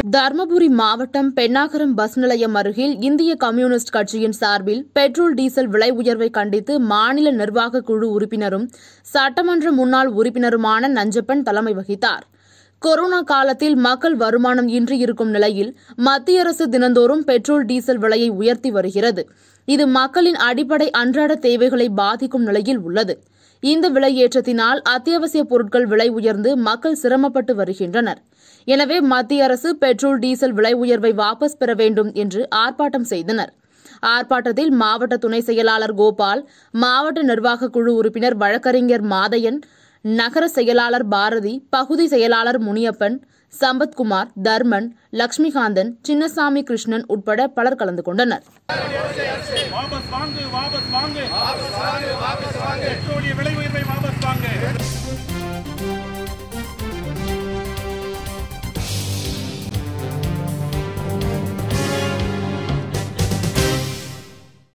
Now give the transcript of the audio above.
தருமபுரி மாவட்டம் பெண்ணாகரம் பஸ் நிலையம் அருகில் இந்திய கம்யூனிஸ்ட் கட்சியின் சார்பில் பெட்ரோல் டீசல் விலை உயர்வை கண்டித்து மாநில நிர்வாக குழு உறுப்பினரும் சட்டமன்ற முன்னாள் உறுப்பினருமான நஞ்சப்பன் தலைமை வகித்தார் கொரோனா காலத்தில் மக்கள் வருமானம் இன்றி இருக்கும் நிலையில் மத்திய அரசு தினந்தோறும் பெட்ரோல் டீசல் விலையை உயர்த்தி வருகிறது இது மக்களின் அடிப்படை அன்றாட தேவைகளை பாதிக்கும் நிலையில் உள்ளது இந்த விலை ஏற்றத்தினால் அத்தியாவசிய பொருட்கள் விலை உயர்ந்து மக்கள் சிரமப்பட்டு வருகின்றனர் எனவே மத்திய அரசு பெட்ரோல் டீசல் விலை உயர்வை வாபஸ் பெற வேண்டும் என்று ஆர்ப்பாட்டம் செய்தனர் ஆர்ப்பாட்டத்தில் மாவட்ட துணை செயலாளர் கோபால் மாவட்ட நிர்வாக குழு உறுப்பினர் வழக்கறிஞர் மாதையன் நகர செயலாளர் பாரதி பகுதி செயலாளர் முனியப்பன் சம்பத்குமார் தர்மன் லட்சுமிகாந்தன் சின்னசாமி கிருஷ்ணன் உட்பட பலர் கலந்து கொண்டனர் வாபஸ் வாங்கு வாபஸ் வாங்கு பெட்ரோலிய விலை உயர்வை வாபஸ் வாங்கு